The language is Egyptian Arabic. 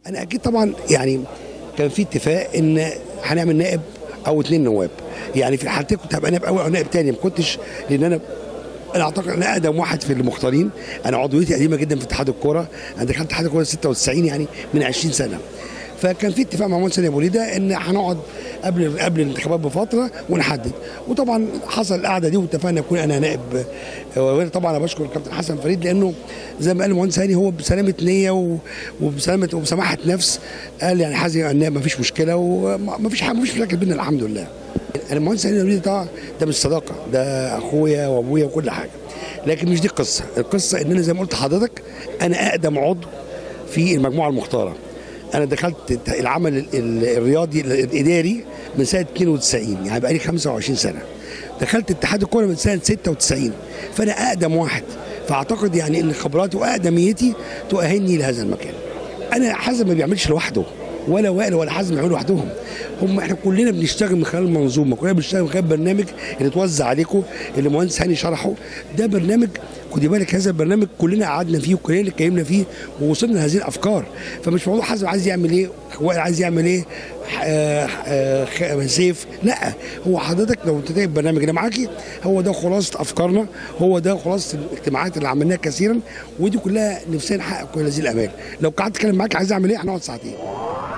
انا اكيد طبعا يعني كان في اتفاق ان هنعمل نائب او اثنين نواب يعني في الحالتين كنت هبقى نائب اول او نائب تاني ما كنتش لان انا انا اعتقد انا اقدم واحد في المختارين انا عضويتي قديمه جدا في اتحاد الكوره انا دخلت اتحاد الكوره 96 يعني من 20 سنه فكان في اتفاق مع مهندس سامي ابو ليده ان هنقعد قبل قبل الانتخابات بفتره ونحدد وطبعا حصل القعده دي واتفقنا اكون انا نائب آه، طبعا انا بشكر الكابتن حسن فريد لانه زي ما قال المهندس هاني هو بسلامه نيه و- وبسلامه وبسماحه نفس قال يعني حازم النائب ما فيش مشكله وما فيش حاجه ما فيش مشاكل بيننا الحمد لله المهندس هاني ابو ليده ده ده مش صداقه ده اخويا وابويا وكل حاجه لكن مش دي القصه القصه ان انا زي ما قلت لحضرتك انا اقدم عضو في المجموعه المختاره انا دخلت العمل ال- ال- الرياضي الاداري من سنه 92 يعني بقالي 25 سنه دخلت اتحاد الكوره من سنه 96 فانا اقدم واحد فاعتقد يعني ان خبراتي واقدميتي تؤهلني لهذا المكان انا حازم ما بيعملش لوحده ولا وائل ولا حازم يعملوا لوحدهم هم احنا كلنا بنشتغل من خلال المنظومه كلنا بنشتغل من خلال برنامج اللي اتوزع عليكم اللي المهندس هاني شرحه ده برنامج خدي بالك هذا البرنامج كلنا قعدنا فيه وكلنا اتكلمنا فيه ووصلنا لهذه الافكار فمش موضوع حازم عايز يعمل ايه وائل عايز يعمل ايه آه، آه، خ- سيف لا هو حضرتك لو تتابع البرنامج اللي معاكي هو ده خلاصه افكارنا هو ده خلاصه الاجتماعات اللي عملناها كثيرا ودي كلها نفسنا نحقق كل هذه الامال لو قعدت اتكلم معاك عايز اعمل ايه هنقعد ساعتين